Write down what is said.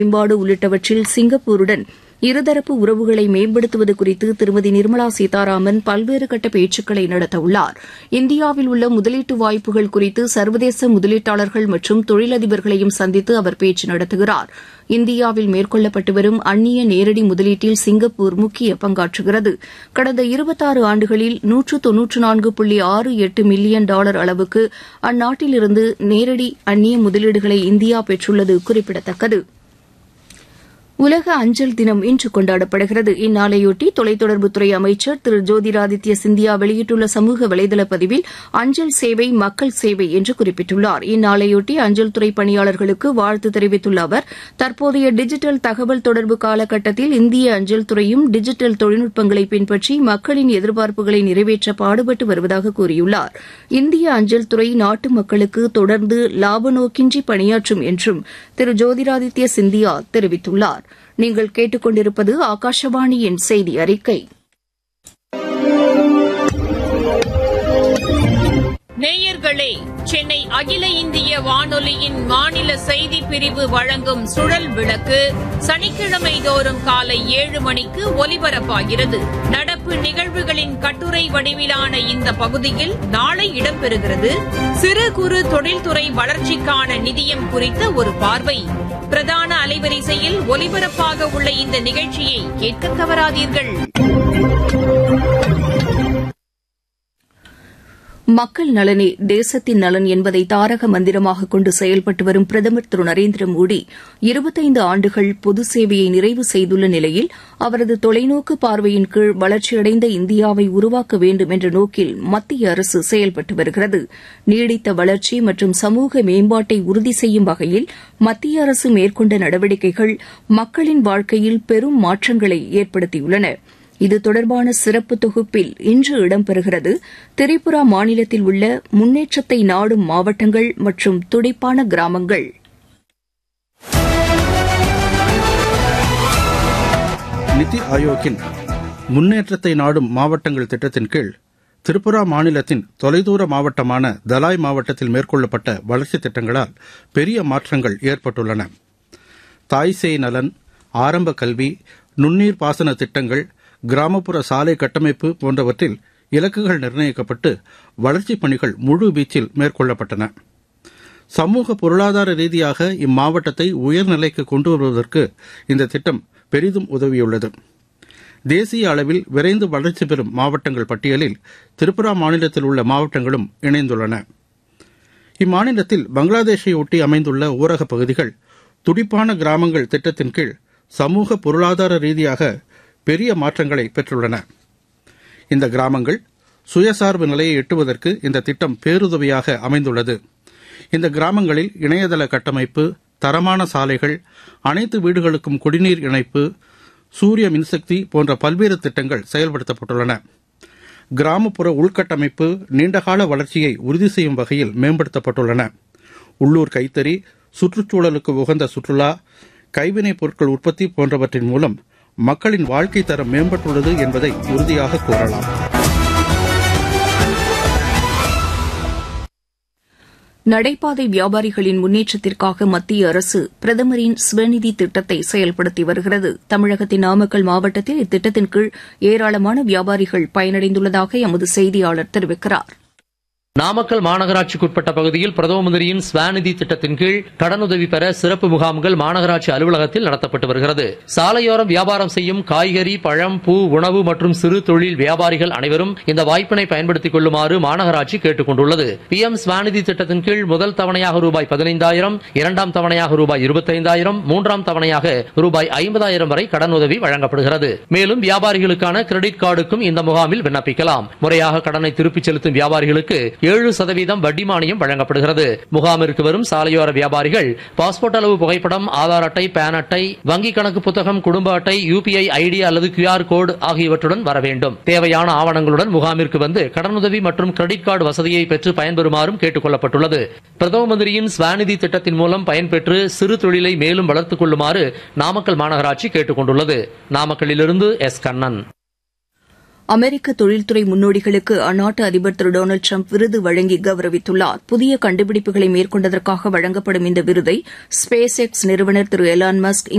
மேம்பாடு உள்ளிட்டவற்றில் சிங்கப்பூருடன் இருதரப்பு உறவுகளை மேம்படுத்துவது குறித்து திருமதி நிர்மலா சீதாராமன் பல்வேறு கட்ட பேச்சுக்களை நடத்தவுள்ளார் இந்தியாவில் உள்ள முதலீட்டு வாய்ப்புகள் குறித்து சர்வதேச முதலீட்டாளர்கள் மற்றும் தொழிலதிபர்களையும் சந்தித்து அவர் பேச்சு நடத்துகிறார் இந்தியாவில் மேற்கொள்ளப்பட்டு வரும் அந்நிய நேரடி முதலீட்டில் சிங்கப்பூர் முக்கிய பங்காற்றுகிறது கடந்த இருபத்தாறு ஆண்டுகளில் நூற்று தொன்னூற்று நான்கு புள்ளி ஆறு எட்டு மில்லியன் டாலர் அளவுக்கு அந்நாட்டிலிருந்து நேரடி அந்நிய முதலீடுகளை இந்தியா பெற்றுள்ளது குறிப்பிடத்தக்கது உலக அஞ்சல் தினம் இன்று கொண்டாடப்படுகிறது இந்நாளையொட்டி தொலைத்தொடர்புத்துறை அமைச்சர் திரு ஜோதிராதித்ய சிந்தியா வெளியிட்டுள்ள சமூக வலைதள பதிவில் அஞ்சல் சேவை மக்கள் சேவை என்று குறிப்பிட்டுள்ளார் இந்நாளையொட்டி அஞ்சல் துறை பணியாளர்களுக்கு வாழ்த்து தெரிவித்துள்ள அவர் தற்போதைய டிஜிட்டல் தகவல் தொடர்பு காலகட்டத்தில் இந்திய அஞ்சல் துறையும் டிஜிட்டல் தொழில்நுட்பங்களை பின்பற்றி மக்களின் எதிர்பார்ப்புகளை நிறைவேற்ற பாடுபட்டு வருவதாக கூறியுள்ளார் இந்திய அஞ்சல் துறை நாட்டு மக்களுக்கு தொடர்ந்து லாப நோக்கின்றி பணியாற்றும் என்றும் திரு ஜோதிராதித்ய சிந்தியா தெரிவித்துள்ளார் நீங்கள் கேட்டுக்கொண்டிருப்பது ஆகாஷவாணியின் செய்தி அறிக்கை நேயர்களே சென்னை அகில இந்திய வானொலியின் மாநில செய்தி பிரிவு வழங்கும் சுழல் விளக்கு சனிக்கிழமை தோறும் காலை ஏழு மணிக்கு ஒலிபரப்பாகிறது நடப்பு நிகழ்வுகளின் கட்டுரை வடிவிலான இந்த பகுதியில் நாளை இடம்பெறுகிறது சிறு குறு தொழில்துறை வளர்ச்சிக்கான நிதியம் குறித்த ஒரு பார்வை பிரதான அலைவரிசையில் ஒலிபரப்பாக உள்ள இந்த நிகழ்ச்சியை கேட்க தவறாதீர்கள் மக்கள் நலனே தேசத்தின் நலன் என்பதை தாரக மந்திரமாக கொண்டு செயல்பட்டு வரும் பிரதமர் திரு நரேந்திர மோடி இருபத்தைந்து ஆண்டுகள் பொது சேவையை நிறைவு செய்துள்ள நிலையில் அவரது தொலைநோக்கு பார்வையின் கீழ் வளர்ச்சியடைந்த இந்தியாவை உருவாக்க வேண்டும் என்ற நோக்கில் மத்திய அரசு செயல்பட்டு வருகிறது நீடித்த வளர்ச்சி மற்றும் சமூக மேம்பாட்டை உறுதி செய்யும் வகையில் மத்திய அரசு மேற்கொண்ட நடவடிக்கைகள் மக்களின் வாழ்க்கையில் பெரும் மாற்றங்களை ஏற்படுத்தியுள்ளன இது தொடர்பான சிறப்பு தொகுப்பில் இன்று இடம்பெறுகிறது திரிபுரா மாநிலத்தில் உள்ள முன்னேற்றத்தை நாடும் மாவட்டங்கள் மற்றும் துடிப்பான கிராமங்கள் நிதி ஆயோக்கின் முன்னேற்றத்தை நாடும் மாவட்டங்கள் திட்டத்தின் கீழ் திரிபுரா மாநிலத்தின் தொலைதூர மாவட்டமான தலாய் மாவட்டத்தில் மேற்கொள்ளப்பட்ட வளர்ச்சித் திட்டங்களால் பெரிய மாற்றங்கள் ஏற்பட்டுள்ளன தாய்சேய் நலன் ஆரம்ப கல்வி நுண்ணீர் பாசன திட்டங்கள் கிராமப்புற சாலை கட்டமைப்பு போன்றவற்றில் இலக்குகள் நிர்ணயிக்கப்பட்டு வளர்ச்சிப் பணிகள் முழு வீச்சில் மேற்கொள்ளப்பட்டன சமூக பொருளாதார ரீதியாக இம்மாவட்டத்தை உயர்நிலைக்கு கொண்டு வருவதற்கு இந்த திட்டம் பெரிதும் உதவியுள்ளது தேசிய அளவில் விரைந்து வளர்ச்சி பெறும் மாவட்டங்கள் பட்டியலில் திரிபுரா மாநிலத்தில் உள்ள மாவட்டங்களும் இணைந்துள்ளன இம்மாநிலத்தில் பங்களாதேஷை ஒட்டி அமைந்துள்ள ஊரகப் பகுதிகள் துடிப்பான கிராமங்கள் திட்டத்தின் கீழ் சமூக பொருளாதார ரீதியாக பெரிய மாற்றங்களை பெற்றுள்ளன இந்த கிராமங்கள் சுயசார்பு நிலையை எட்டுவதற்கு இந்த திட்டம் பேருதவியாக அமைந்துள்ளது இந்த கிராமங்களில் இணையதள கட்டமைப்பு தரமான சாலைகள் அனைத்து வீடுகளுக்கும் குடிநீர் இணைப்பு சூரிய மின்சக்தி போன்ற பல்வேறு திட்டங்கள் செயல்படுத்தப்பட்டுள்ளன கிராமப்புற உள்கட்டமைப்பு நீண்டகால வளர்ச்சியை உறுதி செய்யும் வகையில் மேம்படுத்தப்பட்டுள்ளன உள்ளூர் கைத்தறி சுற்றுச்சூழலுக்கு உகந்த சுற்றுலா கைவினைப் பொருட்கள் உற்பத்தி போன்றவற்றின் மூலம் மக்களின் வாழ்க்கை தரம் மேம்பட்டுள்ளது என்பதை உறுதியாக கூறலாம் நடைபாதை வியாபாரிகளின் முன்னேற்றத்திற்காக மத்திய அரசு பிரதமரின் ஸ்வநிதி திட்டத்தை செயல்படுத்தி வருகிறது தமிழகத்தின் நாமக்கல் மாவட்டத்தில் இத்திட்டத்தின் கீழ் ஏராளமான வியாபாரிகள் பயனடைந்துள்ளதாக எமது செய்தியாளர் தெரிவிக்கிறார் நாமக்கல் மாநகராட்சிக்குட்பட்ட பகுதியில் பிரதம மந்திரியின் ஸ்வாநிதி திட்டத்தின் கீழ் கடனுதவி பெற சிறப்பு முகாம்கள் மாநகராட்சி அலுவலகத்தில் நடத்தப்பட்டு வருகிறது சாலையோரம் வியாபாரம் செய்யும் காய்கறி பழம் பூ உணவு மற்றும் சிறு தொழில் வியாபாரிகள் அனைவரும் இந்த வாய்ப்பினை பயன்படுத்திக் கொள்ளுமாறு மாநகராட்சி கேட்டுக் கொண்டுள்ளது பி எம் ஸ்வாநிதி திட்டத்தின் கீழ் முதல் தவணையாக ரூபாய் பதினைந்தாயிரம் இரண்டாம் தவணையாக ரூபாய் இருபத்தைந்தாயிரம் மூன்றாம் தவணையாக ரூபாய் ஐம்பதாயிரம் வரை கடனுதவி வழங்கப்படுகிறது மேலும் வியாபாரிகளுக்கான கிரெடிட் கார்டுக்கும் இந்த முகாமில் விண்ணப்பிக்கலாம் முறையாக கடனை திருப்பிச் செலுத்தும் வியாபாரிகளுக்கு ஏழு சதவீதம் வட்டி மானியம் வழங்கப்படுகிறது முகாமிற்கு வரும் சாலையோர வியாபாரிகள் பாஸ்போர்ட் அளவு புகைப்படம் ஆதார் அட்டை பேன் அட்டை வங்கி கணக்கு புத்தகம் குடும்ப அட்டை யூபிஐ ஐடி அல்லது கியூஆர் கோடு ஆகியவற்றுடன் வர வேண்டும் தேவையான ஆவணங்களுடன் முகாமிற்கு வந்து கடனுதவி மற்றும் கிரெடிட் கார்டு வசதியை பெற்று பயன்பெறுமாறும் கேட்டுக் கொள்ளப்பட்டுள்ளது பிரதம மந்திரியின் ஸ்வாநிதி திட்டத்தின் மூலம் பயன்பெற்று சிறு தொழிலை மேலும் வளர்த்துக் கொள்ளுமாறு நாமக்கல் மாநகராட்சி கேட்டுக் கொண்டுள்ளது நாமக்கல்லிலிருந்து எஸ் கண்ணன் அமெரிக்க தொழில்துறை முன்னோடிகளுக்கு அந்நாட்டு அதிபர் திரு டொனால்டு ட்ரம்ப் விருது வழங்கி கௌரவித்துள்ளார் புதிய கண்டுபிடிப்புகளை மேற்கொண்டதற்காக வழங்கப்படும் இந்த விருதை ஸ்பேஸ் எக்ஸ் நிறுவனர் திரு எலான் மஸ்க்